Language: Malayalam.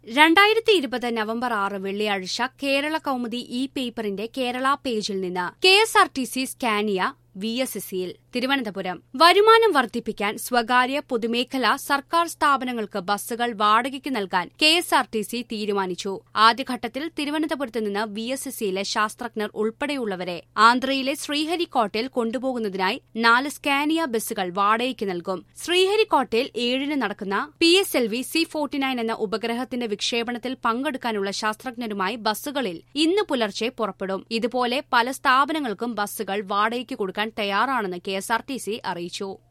രണ്ടായിരത്തി ഇരുപത് നവംബർ ആറ് വെള്ളിയാഴ്ച കേരള കൗമുദി ഇ പേപ്പറിന്റെ കേരള പേജിൽ നിന്ന് K S R T C Scania V S S സിയിൽ തിരുവനന്തപുരം വരുമാനം വർദ്ധിപ്പിക്കാൻ സ്വകാര്യ പൊതുമേഖലാ സർക്കാർ സ്ഥാപനങ്ങൾക്ക് ബസ്സുകൾ വാടകയ്ക്ക് നൽകാൻ K S R T C തീരുമാനിച്ചു ആദ്യഘട്ടത്തിൽ തിരുവനന്തപുരത്ത് നിന്ന് വി എസ് എസ് സിയിലെ ശാസ്ത്രജ്ഞർ ഉൾപ്പെടെയുള്ളവരെ ആന്ധ്രയിലെ ശ്രീഹരിക്കോട്ടയിൽ കൊണ്ടുപോകുന്നതിനായി നാല് സ്കാനിയ ബസ്സുകൾ വാടകയ്ക്ക് നൽകും ശ്രീഹരിക്കോട്ടയിൽ ഏഴിന് നടക്കുന്ന P S L V C forty nine എന്ന ഉപഗ്രഹത്തിന്റെ വിക്ഷേപണത്തിൽ പങ്കെടുക്കാനുള്ള ശാസ്ത്രജ്ഞരുമായി ബസ്സുകളിൽ ഇന്ന് പുലർച്ചെ പുറപ്പെടും ഇതുപോലെ പല സ്ഥാപനങ്ങൾക്കും ബസ്സുകൾ വാടകയ്ക്ക് കൊടുക്കാൻ തയ്യാറാണെന്ന് K S R T C അറിയിച്ചു